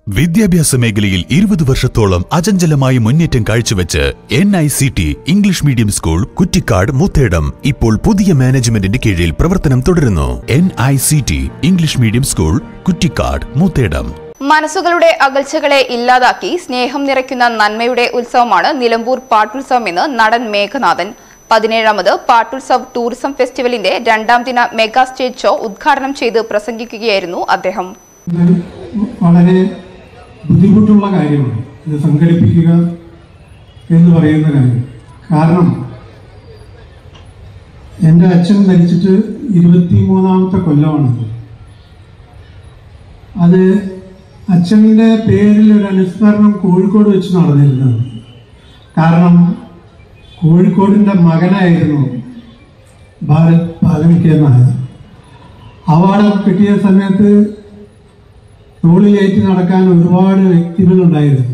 വിദ്യാഭ്യാസ മേഖലയിൽ ഇരുപത് വർഷത്തോളം അചഞ്ചലമായ മുന്നേറ്റം കാഴ്ചവെച്ച് N I C T English medium school Kuttikkad Muthedam ഇപ്പോൾ പുതിയ മാനേജ്മെന്റിന്റെ കീഴിൽ പ്രവർത്തനം തുടരുന്നു N I C T English medium school Kuttikkad Muthedam മനസ്സുകളുടെ അകൽച്ചകളെ ഇല്ലാതാക്കി സ്നേഹം നിറയ്ക്കുന്ന നന്മയുടെ ഉത്സവമാണ് നിലമ്പൂർ പാട്ടുത്സവം എന്ന് നടൻ മേഘനാഥൻ പതിനേഴാമത് പാട്ടുത്സവ് ടൂറിസം ഫെസ്റ്റിവലിന്റെ രണ്ടാം ദിന മെഗാ സ്റ്റേജ് ഷോ ഉദ്ഘാടനം ചെയ്ത് പ്രസംഗിക്കുകയായിരുന്നു അദ്ദേഹം ഇത് വളരെ ബുദ്ധിമുട്ടുള്ള കാര്യമാണ് ഇത് സംഘടിപ്പിക്കുക എന്ന് പറയുന്ന കാര്യം കാരണം എൻ്റെ അച്ഛൻ മരിച്ചിട്ട് ഇരുപത്തി മൂന്നാമത്തെ കൊല്ലമാണത് അത് അച്ഛൻ്റെ പേരിൽ ഒരു അനുസ്മരണം കോഴിക്കോട് വെച്ച് നടന്നിരുന്നത് കാരണം കോഴിക്കോടിൻ്റെ മകനായിരുന്നു ഭാരത് പാലമിക്ക നായർ അവാർഡ് കിട്ടിയ സമയത്ത് തോളിലേറ്റ് നടക്കാൻ ഒരുപാട് വ്യക്തികളുണ്ടായിരുന്നു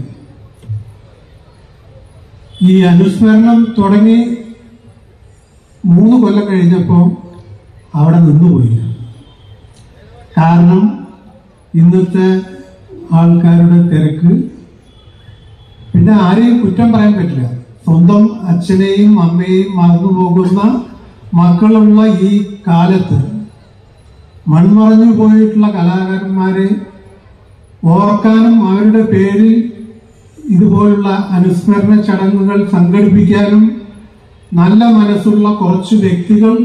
ഈ അനുസ്മരണം തുടങ്ങി മൂന്ന് കൊല്ലം കഴിഞ്ഞപ്പോൾ അവിടെ നിന്നുപോയില്ല കാരണം ഇന്നത്തെ ആൾക്കാരുടെ തിരക്ക് പിന്നെ ആരെയും കുറ്റം പറയാൻ പറ്റില്ല സ്വന്തം അച്ഛനെയും അമ്മയെയും മറന്നു പോകുന്ന മക്കളുള്ള ഈ കാലത്ത് മൺമറഞ്ഞു പോയിട്ടുള്ള കലാകാരന്മാരെ ഓർക്കാനും അവരുടെ പേരിൽ ഇതുപോലുള്ള അനുസ്മരണ ചടങ്ങുകൾ സംഘടിപ്പിക്കാനും നല്ല മനസ്സുള്ള കുറച്ച് വ്യക്തികൾ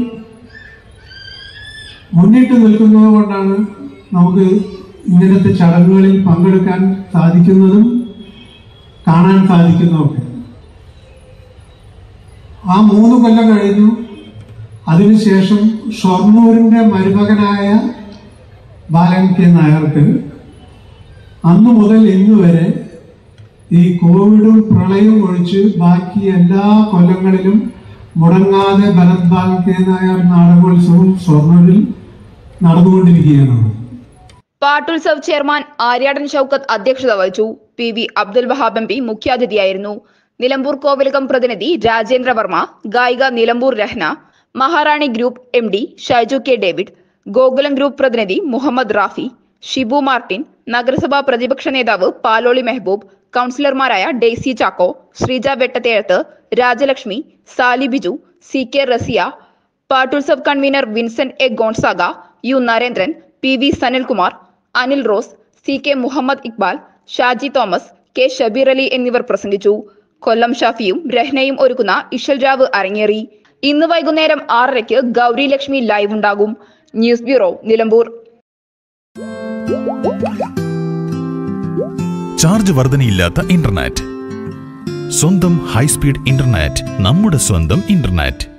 മുന്നിട്ട് നിൽക്കുന്നത് കൊണ്ടാണ് നമുക്ക് ഇങ്ങനത്തെ ചടങ്ങുകളിൽ പങ്കെടുക്കാൻ സാധിക്കുന്നതും കാണാൻ സാധിക്കുന്നതൊക്കെ ആ മൂന്ന് കൊല്ലം കഴിഞ്ഞു അതിനുശേഷം ഷൊർണൂരിന്റെ മരുമകനായ ബാലൻ കെ നായർക്ക് അന്നു മുതൽ ഇന്ന് വരെ ഈ കോവിഡും പ്രളയവും ഒഴിച്ച് ബാക്കി എല്ലാ കൊല്ലങ്ങളിലും മുടങ്ങാതെ ഭരത് ബാൽ കെ നായർ നാടകോത്സവം ഷൊർണൂരിൽ നടന്നുകൊണ്ടിരിക്കുകയാണ് പാട്ടുത്സവ് ചെയർമാൻ ആര്യാടൻ ഷൌക്കത്ത് അധ്യക്ഷത വഹിച്ചു P V Abdul Wahab M P മുഖ്യാതിഥിയായിരുന്നു നിലമ്പൂർ കോവിലകം പ്രതിനിധി രാജേന്ദ്ര വർമ്മ ഗായിക Nilambur Rahna Maharani group M D Shaiju K David Gokulam group പ്രതിനിധി മുഹമ്മദ് റാഫി ഷിബു മാർട്ടിൻ നഗരസഭാ പ്രതിപക്ഷ നേതാവ് പാലോളി മെഹബൂബ് കൗൺസിലർമാരായ Daisy Chacko Sreeja Vettathezhath Rajalakshmi Sally Biju C K Razia Pattulsav convener Vincent A Gonzaga U Narendran P V Sanilkumar Anil Rose C K Muhammad Iqbal Shaji Thomas K Shabeer Ali എന്നിവർ പ്രസംഗിച്ചു കൊല്ലം ഷാഫിയും രഹ്നയും ഒരുക്കുന്ന ഇഷൽ രാവ് അരങ്ങേറി ഇന്ന് വൈകുന്നേരം ആറരയ്ക്ക് ഗൗരി ലക്ഷ്മി ലൈവ് ഉണ്ടാകും ന്യൂസ് ബ്യൂറോ നിലമ്പൂർ ചാർജ് വർധനയില്ലാത്ത ഇന്റർനെറ്റ് സ്വന്തം ഹൈസ്പീഡ് ഇന്റർനെറ്റ് നമ്മുടെ സ്വന്തം ഇന്റർനെറ്റ്